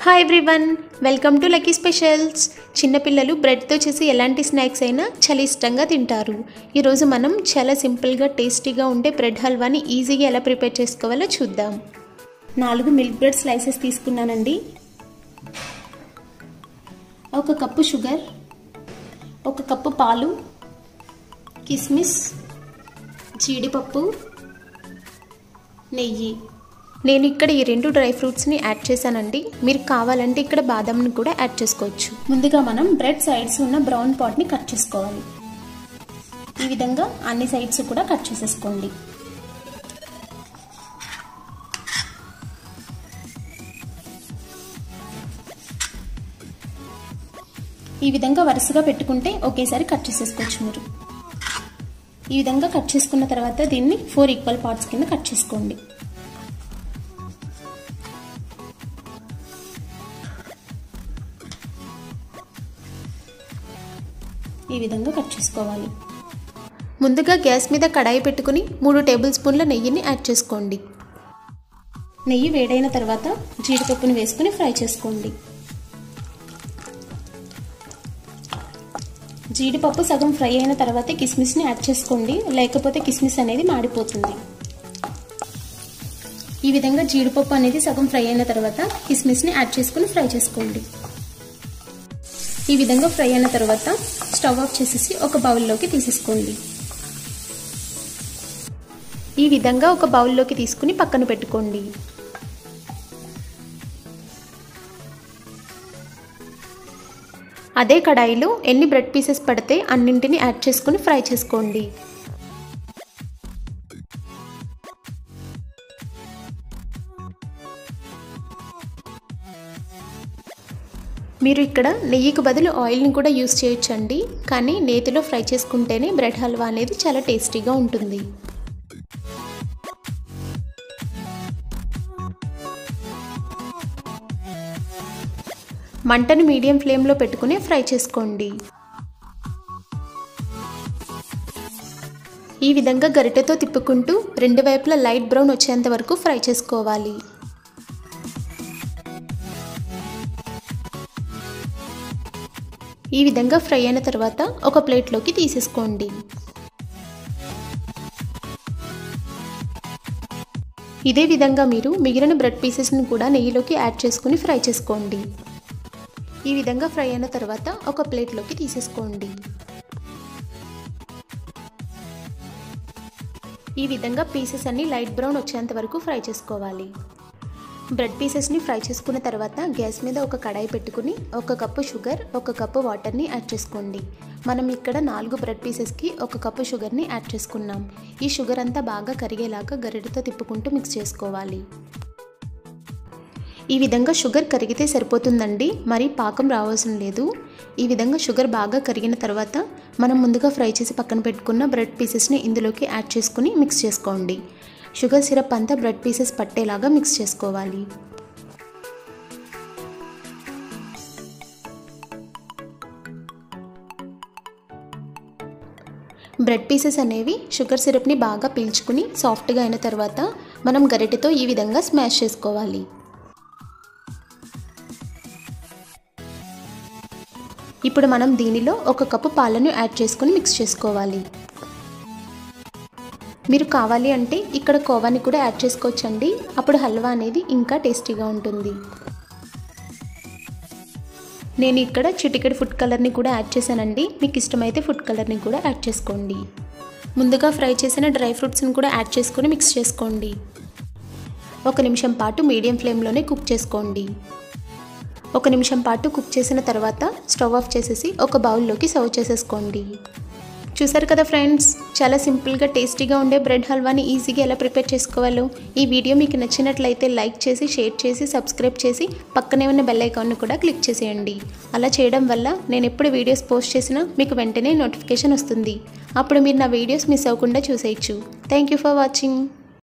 hi everyone welcome to lucky specials చిన్నపిల్లలు బ్రెడ్తో చేసి ఎలాంటి స్నాక్స్ అయినా చాలా ఇష్టంగా తింటారు ఈరోజు మనం చాలా సింపుల్గా టేస్టీగా ఉండే బ్రెడ్ హల్వాని ఈజీగా ఎలా ప్రిపేర్ చేసుకోవాలో చూద్దాం నాలుగు మిల్క్ బ్రెడ్ స్లైసెస్ తీసుకున్నానండి ఒక కప్పు షుగర్ ఒక కప్పు పాలు కిస్మిస్ జీడిపప్పు నెయ్యి నేను ఇక్కడ ఈ రెండు డ్రై ఫ్రూట్స్ని యాడ్ చేశానండి మీరు కావాలంటే ఇక్కడ బాదంని కూడా యాడ్ చేసుకోవచ్చు ముందుగా మనం బ్రెడ్ సైడ్స్ ఉన్న బ్రౌన్ పాట్ని కట్ చేసుకోవాలి ఈ విధంగా అన్ని సైడ్స్ కూడా కట్ చేసేసుకోండి ఈ విధంగా వరుసగా పెట్టుకుంటే ఒకేసారి కట్ చేసేసుకోవచ్చు మీరు ఈ విధంగా కట్ చేసుకున్న తర్వాత దీన్ని ఫోర్ ఈక్వల్ పార్ట్స్ కింద కట్ చేసుకోండి ఈ విధంగా కట్ చేసుకోవాలి ముందుగా గ్యాస్ మీద కడాయి పెట్టుకుని మూడు టేబుల్ స్పూన్ల నెయ్యిని యాడ్ చేసుకోండి నెయ్యి వేడైన తర్వాత జీడిపప్పుని వేసుకుని ఫ్రై చేసుకోండి జీడిపప్పు సగం ఫ్రై అయిన తర్వాత కిస్మిస్ని యాడ్ చేసుకోండి లేకపోతే కిస్మిస్ అనేది మాడిపోతుంది ఈ విధంగా జీడిపప్పు అనేది సగం ఫ్రై అయిన తర్వాత కిస్మిస్ని యాడ్ చేసుకుని ఫ్రై చేసుకోండి ఈ విధంగా ఫ్రై అయిన తర్వాత స్టవ్ ఆఫ్ చేసేసి ఒక బౌల్లోకి తీసేసుకోండి ఈ విధంగా ఒక బౌల్లోకి తీసుకుని పక్కన పెట్టుకోండి అదే కడాయిలో ఎన్ని బ్రెడ్ పీసెస్ పడితే అన్నింటిని యాడ్ చేసుకుని ఫ్రై చేసుకోండి మీరు ఇక్కడ నెయ్యికి బదులు ఆయిల్ని కూడా యూస్ చేయొచ్చండి కానీ నేతిలో ఫ్రై చేసుకుంటేనే బ్రెడ్ హల్వా అనేది చాలా టేస్టీగా ఉంటుంది మంటను మీడియం ఫ్లేమ్లో పెట్టుకుని ఫ్రై చేసుకోండి ఈ విధంగా గరిటెతో తిప్పుకుంటూ రెండు వైపులా లైట్ బ్రౌన్ వచ్చేంత వరకు ఫ్రై చేసుకోవాలి ఈ విధంగా ఫ్రై అయిన తర్వాత ఒక ప్లేట్లోకి తీసేసుకోండి ఇదే విధంగా మీరు మిగిలిన బ్రెడ్ పీసెస్ని కూడా నెయ్యిలోకి యాడ్ చేసుకుని ఫ్రై చేసుకోండి ఈ విధంగా ఫ్రై అయిన తర్వాత ఒక ప్లేట్లోకి తీసేసుకోండి ఈ విధంగా పీసెస్ అన్ని లైట్ బ్రౌన్ వచ్చేంత వరకు ఫ్రై చేసుకోవాలి బ్రెడ్ పీసెస్ని ఫ్రై చేసుకున్న తర్వాత గ్యాస్ మీద ఒక కడాయి పెట్టుకుని ఒక కప్పు షుగర్ ఒక కప్పు వాటర్ని యాడ్ చేసుకోండి మనం ఇక్కడ నాలుగు బ్రెడ్ పీసెస్కి ఒక కప్పు షుగర్ని యాడ్ చేసుకున్నాం ఈ షుగర్ అంతా బాగా కరిగేలాగా గరిటతో తిప్పుకుంటూ మిక్స్ చేసుకోవాలి ఈ విధంగా షుగర్ కరిగితే సరిపోతుందండి మరి పాకం రావాల్సిన లేదు ఈ విధంగా షుగర్ బాగా కరిగిన తర్వాత మనం ముందుగా ఫ్రై చేసి పక్కన పెట్టుకున్న బ్రెడ్ పీసెస్ని ఇందులోకి యాడ్ చేసుకుని మిక్స్ చేసుకోండి షుగర్ సిరప్ అంతా బ్రెడ్ పీసెస్ పట్టేలాగా మిక్స్ చేసుకోవాలి బ్రెడ్ పీసెస్ అనేవి షుగర్ సిరప్ని బాగా పీల్చుకుని సాఫ్ట్గా అయిన తర్వాత మనం గరిటెతో ఈ విధంగా స్మాష్ చేసుకోవాలి ఇప్పుడు మనం దీనిలో ఒక కప్పు పాలను యాడ్ చేసుకుని మిక్స్ చేసుకోవాలి మీరు కావాలి అంటే ఇక్కడ కోవాని కూడా యాడ్ చేసుకోవచ్చండి అప్పుడు హల్వా అనేది ఇంకా టేస్టీగా ఉంటుంది నేను ఇక్కడ చిటికెడ్ ఫుడ్ కలర్ని కూడా యాడ్ చేశానండి మీకు ఇష్టమైతే ఫుడ్ కలర్ని కూడా యాడ్ చేసుకోండి ముందుగా ఫ్రై చేసిన డ్రై ఫ్రూట్స్ని కూడా యాడ్ చేసుకొని మిక్స్ చేసుకోండి ఒక నిమిషం పాటు మీడియం ఫ్లేమ్లోనే కుక్ చేసుకోండి ఒక నిమిషం పాటు కుక్ చేసిన తర్వాత స్టవ్ ఆఫ్ చేసేసి ఒక బౌల్లోకి సర్వ్ చేసేసుకోండి చూసారు కదా ఫ్రెండ్స్ చాలా సింపుల్గా టేస్టీగా ఉండే బ్రెడ్ హల్వాని ఈజీగా ఎలా ప్రిపేర్ చేసుకోవాలో ఈ వీడియో మీకు నచ్చినట్లయితే లైక్ చేసి షేర్ చేసి సబ్స్క్రైబ్ చేసి పక్కనే ఉన్న బెల్ ఐకాన్ను కూడా క్లిక్ చేసేయండి అలా చేయడం వల్ల నేను ఎప్పుడు వీడియోస్ పోస్ట్ చేసినా మీకు వెంటనే నోటిఫికేషన్ వస్తుంది అప్పుడు మీరు నా వీడియోస్ మిస్ అవ్వకుండా చూసేయచ్చు థ్యాంక్ యూ ఫర్ వాచింగ్